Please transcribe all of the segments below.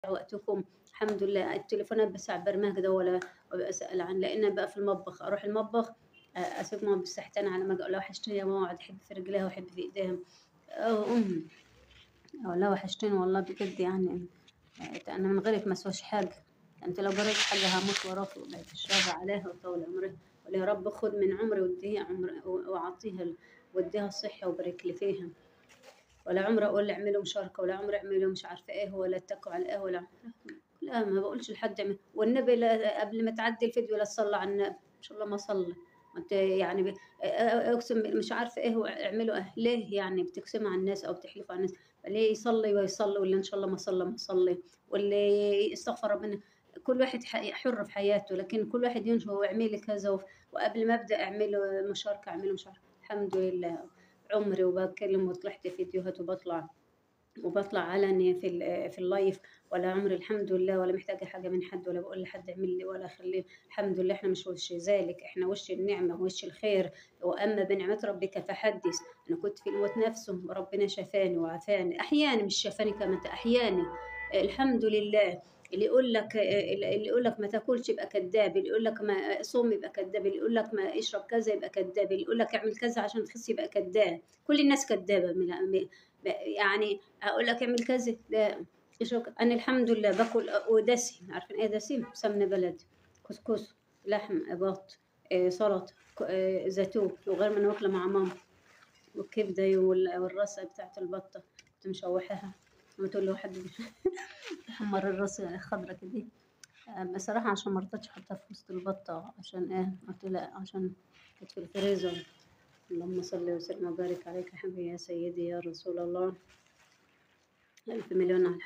وقتكم الحمد لله التليفونات بس على البرنامج ده ولا ولا اسال عن لان بقى في المطبخ اروح المطبخ آه، اسيب ماما بالسحتان على ما اجي اقول لها وحشتني يا ماما اقعد احب في رجليها واحب في ايديها او امي اقول لها وحشتني والله بجد يعني آه، انا من غيرك ما اسواش حاجه انت لو جريت حاجه هموت وراك وبقت الشر عليها وطول عمرها ولا يا رب خد من عمري واديها عمر واعطيها واديها الصحه وبارك لي فيها ولا عمري اقول لي اعملوا مشاركه ولا عمري اعملوا مش عارفه ايه ولا اتكوا على ايه ولا لا ما بقولش لحد اعمل والنبي لا قبل ما تعدي الفيديو لا تصلي على النبي ان شاء الله ما صلي ما انت يعني ب- اقسم مش عارفه ايه اعملوا ايه ليه يعني بتقسموا على الناس او بتحلفوا على الناس ليه يصلي ويصلي واللي ان شاء الله ما صلى ما صلي واللي يستغفر ربنا كل واحد ح- حر في حياته لكن كل واحد ينشر واعملي كذا وف- وقبل ما ابدا اعملوا مشاركه اعملوا مشاركه الحمد لله عمري وبتكلم وطلعت فيديوهات وبطلع وبطلع علني في ال- في اللايف ولا عمري الحمد لله ولا محتاجه حاجه من حد ولا بقول لحد اعمل لي ولا اخليه الحمد لله احنا مش وش ذلك احنا وش النعمه وش الخير واما بنعمه ربك فحدث انا كنت في الموت نفسه وربنا شفاني وعافاني احيانا مش شفاني كمان احيانا الحمد لله اللي يقول لك اللي يقول لك ما تاكلش يبقى كذاب اللي يقول لك ما صوم يبقى كذاب اللي يقول لك ما اشرب كذا يبقى كذاب اللي يقول لك اعمل كذا عشان تخس يبقى كذاب كل الناس كذابه من يعني اقول لك اعمل كذا لا اشرب انا الحمد لله باكل ودسم عارفين ايه دسم سمنه بلدي كسكس لحم بط آه، سلطه ك- آه، زيتون وغير ما انا واكله مع ماما والكبده وال- والراسه بتاعت البطه كنت مشوحاها لما تقول له حد حمر الراس الخضرا كده آه، بصراحة عشان مرضتش احطها في وسط البطة عشان ايه قلت لا عشان كانت في الفريزر اللهم صل وسلم وبارك عليك يا حبيبي يا سيدي يا رسول الله ألف مليون على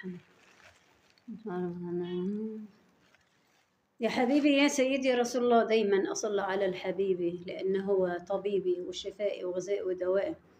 الحمد يا حبيبي يا سيدي يا رسول الله دايما أصلى على الحبيبي لأنه هو طبيبي وشفائي وغذائي ودوائي